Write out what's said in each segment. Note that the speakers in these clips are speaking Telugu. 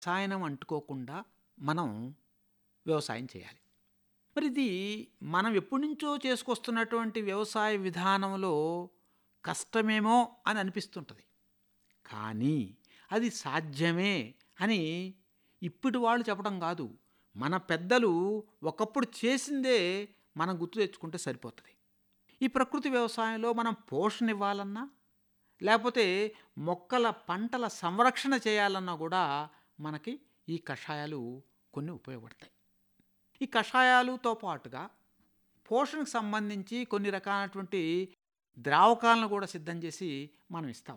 రసాయనం అంటుకోకుండా మనం వ్యవసాయం చేయాలి మరి ఇది మనం ఎప్పటి నుంచో చేసుకొస్తున్నటువంటి వ్యవసాయ విధానంలో కష్టమేమో అని అనిపిస్తుంటుంది కానీ అది సాధ్యమే అని ఇప్పటి వాళ్ళు చెప్పడం కాదు మన పెద్దలు ఒకప్పుడు చేసిందే మనం గుర్తు తెచ్చుకుంటే సరిపోతుంది ఈ ప్రకృతి వ్యవసాయంలో మనం పోషణ ఇవ్వాలన్నా లేకపోతే మొక్కల పంటల సంరక్షణ చేయాలన్నా కూడా మనకి ఈ కషాయాలు కొన్ని ఉపయోగపడతాయి ఈ కషాయాలతో పాటుగా పోషణకు సంబంధించి కొన్ని రకాలైనటువంటి ద్రావకాలను కూడా సిద్ధం చేసి మనం ఇస్తాం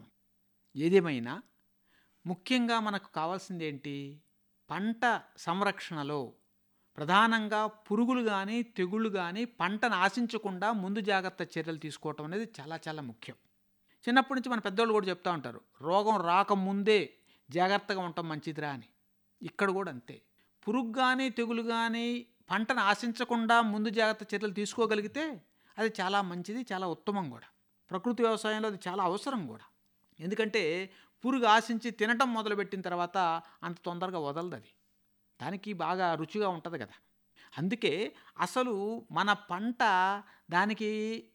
ఏదేమైనా ముఖ్యంగా మనకు కావాల్సింది ఏంటి పంట సంరక్షణలో ప్రధానంగా పురుగులు కానీ తెగుళ్ళు కానీ పంటను ఆశించకుండా ముందు జాగ్రత్త చర్యలు తీసుకోవటం అనేది చాలా చాలా ముఖ్యం చిన్నప్పటి నుంచి మన పెద్దవాళ్ళు కూడా చెప్తూ ఉంటారు రోగం రాకముందే జాగ్రత్తగా ఉండటం మంచిదిరా అని ఇక్కడ కూడా అంతే పురుగు కానీ తెగులు కానీ పంటను ఆశించకుండా ముందు జాగ్రత్త చర్యలు తీసుకోగలిగితే అది చాలా మంచిది చాలా ఉత్తమం కూడా ప్రకృతి వ్యవసాయంలో అది చాలా అవసరం కూడా ఎందుకంటే పురుగు ఆశించి తినటం మొదలుపెట్టిన తర్వాత అంత తొందరగా వదలదు అది దానికి బాగా రుచిగా ఉంటుంది కదా అందుకే అసలు మన పంట దానికి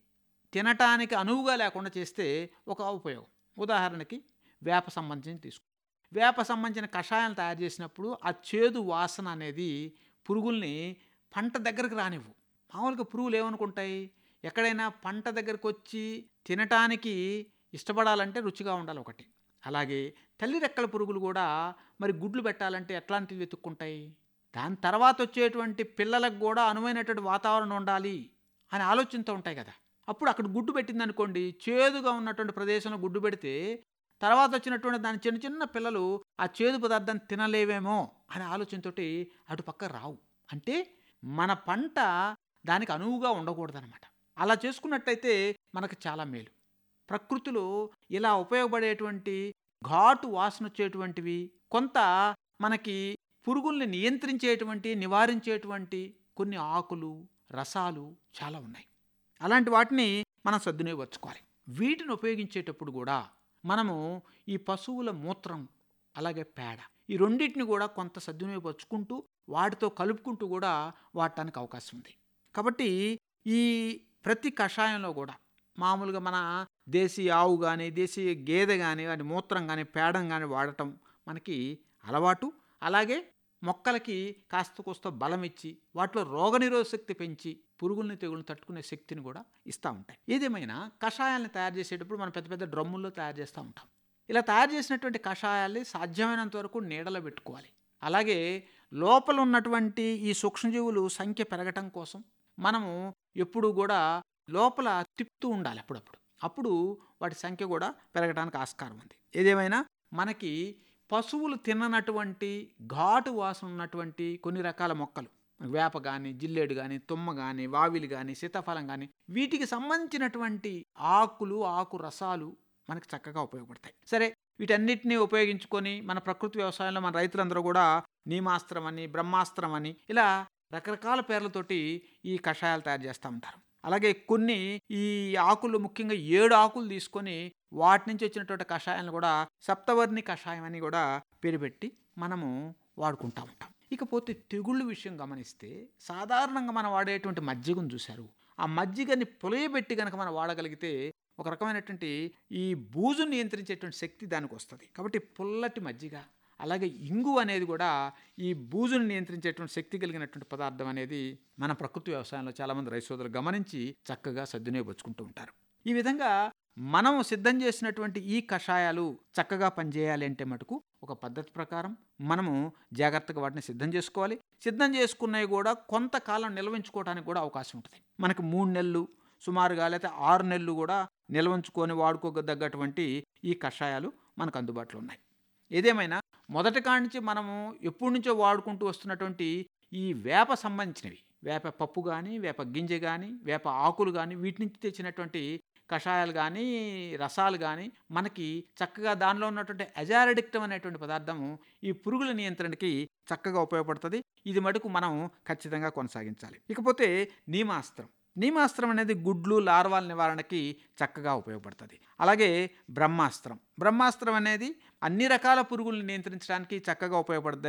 తినటానికి అనువుగా లేకుండా చేస్తే ఒక ఉపయోగం ఉదాహరణకి వేప సంబంధించి తీసుకో వేప సంబంధించిన కషాయాలు తయారు చేసినప్పుడు ఆ చేదు వాసన అనేది పురుగుల్ని పంట దగ్గరకు రానివ్వు మామూలుగా పురుగులు ఏమనుకుంటాయి ఎక్కడైనా పంట దగ్గరకు వచ్చి తినటానికి ఇష్టపడాలంటే రుచిగా ఉండాలి ఒకటి అలాగే తల్లి రెక్కల పురుగులు కూడా మరి గుడ్లు పెట్టాలంటే ఎట్లాంటివి వెతుక్కుంటాయి దాని తర్వాత వచ్చేటువంటి పిల్లలకు కూడా అనువైనటువంటి వాతావరణం ఉండాలి అని ఆలోచనతో ఉంటాయి కదా అప్పుడు అక్కడ గుడ్డు పెట్టిందనుకోండి చేదుగా ఉన్నటువంటి ప్రదేశంలో గుడ్డు పెడితే తర్వాత వచ్చినటువంటి దాని చిన్న చిన్న పిల్లలు ఆ చేదు పదార్థాన్ని తినలేవేమో అనే ఆలోచనతోటి అటు పక్క రావు అంటే మన పంట దానికి అనువుగా ఉండకూడదనమాట అలా చేసుకున్నట్టయితే మనకు చాలా మేలు ప్రకృతిలో ఇలా ఉపయోగపడేటువంటి ఘాటు వాసన వచ్చేటువంటివి కొంత మనకి పురుగుల్ని నియంత్రించేటువంటి నివారించేటువంటి కొన్ని ఆకులు రసాలు చాలా ఉన్నాయి అలాంటి వాటిని మనం సద్వినియోగపరచుకోవాలి వీటిని ఉపయోగించేటప్పుడు కూడా మనము ఈ పశువుల మూత్రం అలాగే పేడ ఈ రెండింటిని కూడా కొంత సద్వినియోగపరుచుకుంటూ వాటితో కలుపుకుంటూ కూడా వాడటానికి అవకాశం ఉంది కాబట్టి ఈ ప్రతి కషాయంలో కూడా మామూలుగా మన దేశీయ ఆవు కానీ దేశీయ గేదె కానీ వాటి మూత్రం కానీ పేడం కానీ వాడటం మనకి అలవాటు అలాగే మొక్కలకి కాస్త కోస్త బలం ఇచ్చి వాటిలో రోగనిరోధ శక్తి పెంచి పురుగుల్ని తెగుల్ని తట్టుకునే శక్తిని కూడా ఇస్తూ ఉంటాయి ఏదేమైనా కషాయాలను తయారు చేసేటప్పుడు మనం పెద్ద పెద్ద డ్రమ్ముల్లో తయారు చేస్తూ ఉంటాం ఇలా తయారు చేసినటువంటి కషాయాల్ని సాధ్యమైనంత వరకు నీడలో పెట్టుకోవాలి అలాగే లోపల ఉన్నటువంటి ఈ సూక్ష్మజీవులు సంఖ్య పెరగటం కోసం మనము ఎప్పుడు కూడా లోపల తిప్పుతూ ఉండాలి అప్పుడప్పుడు అప్పుడు వాటి సంఖ్య కూడా పెరగడానికి ఆస్కారం ఉంది ఏదేమైనా మనకి పశువులు తిన్నటువంటి ఘాటు వాసన ఉన్నటువంటి కొన్ని రకాల మొక్కలు వేప కానీ జిల్లేడు కానీ తుమ్మ కానీ వావిలి కానీ సీతాఫలం కానీ వీటికి సంబంధించినటువంటి ఆకులు ఆకు రసాలు మనకి చక్కగా ఉపయోగపడతాయి సరే వీటన్నిటిని ఉపయోగించుకొని మన ప్రకృతి వ్యవసాయంలో మన రైతులందరూ కూడా నీమాస్త్రం అని బ్రహ్మాస్త్రం అని ఇలా రకరకాల పేర్లతోటి ఈ కషాయాలు తయారు చేస్తూ ఉంటారు అలాగే కొన్ని ఈ ఆకులు ముఖ్యంగా ఏడు ఆకులు తీసుకొని వాటి నుంచి వచ్చినటువంటి కషాయాలను కూడా సప్తవర్ణి కషాయం అని కూడా పేరు పెట్టి మనము వాడుకుంటూ ఉంటాం ఇకపోతే తెగుళ్ళ విషయం గమనిస్తే సాధారణంగా మనం వాడేటువంటి మజ్జిగను చూశారు ఆ మజ్జిగని పొలయబెట్టి కనుక మనం వాడగలిగితే ఒక రకమైనటువంటి ఈ బూజును నియంత్రించేటువంటి శక్తి దానికి వస్తుంది కాబట్టి పుల్లటి మజ్జిగ అలాగే ఇంగు అనేది కూడా ఈ బూజును నియంత్రించేటువంటి శక్తి కలిగినటువంటి పదార్థం అనేది మన ప్రకృతి వ్యవసాయంలో చాలామంది రైతు సోదరులు గమనించి చక్కగా సద్వినియోగపరుచుకుంటూ ఉంటారు ఈ విధంగా మనం సిద్ధం చేసినటువంటి ఈ కషాయాలు చక్కగా పనిచేయాలి అంటే మటుకు ఒక పద్ధతి ప్రకారం మనము జాగ్రత్తగా వాటిని సిద్ధం చేసుకోవాలి సిద్ధం చేసుకున్నవి కూడా కొంతకాలం నిల్వించుకోవడానికి కూడా అవకాశం ఉంటుంది మనకి మూడు నెలలు సుమారుగా లేకపోతే ఆరు నెలలు కూడా నిల్వంచుకొని వాడుకోదగ్గటువంటి ఈ కషాయాలు మనకు అందుబాటులో ఉన్నాయి ఏదేమైనా మొదటి కాడి నుంచి మనము ఎప్పటి నుంచో వాడుకుంటూ వస్తున్నటువంటి ఈ వేప సంబంధించినవి వేప పప్పు కానీ వేప గింజ కానీ వేప ఆకులు కానీ వీటి నుంచి తెచ్చినటువంటి కషాయాలు కానీ రసాలు కానీ మనకి చక్కగా దానిలో ఉన్నటువంటి అజారడిక్టం అనేటువంటి పదార్థము ఈ పురుగుల నియంత్రణకి చక్కగా ఉపయోగపడుతుంది ఇది మటుకు మనం ఖచ్చితంగా కొనసాగించాలి ఇకపోతే నీమాస్త్రం నీమాస్త్రం అనేది గుడ్లు లార్వాల నివారణకి చక్కగా ఉపయోగపడుతుంది అలాగే బ్రహ్మాస్త్రం బ్రహ్మాస్త్రం అనేది అన్ని రకాల పురుగుల్ని నియంత్రించడానికి చక్కగా ఉపయోగపడుతుంది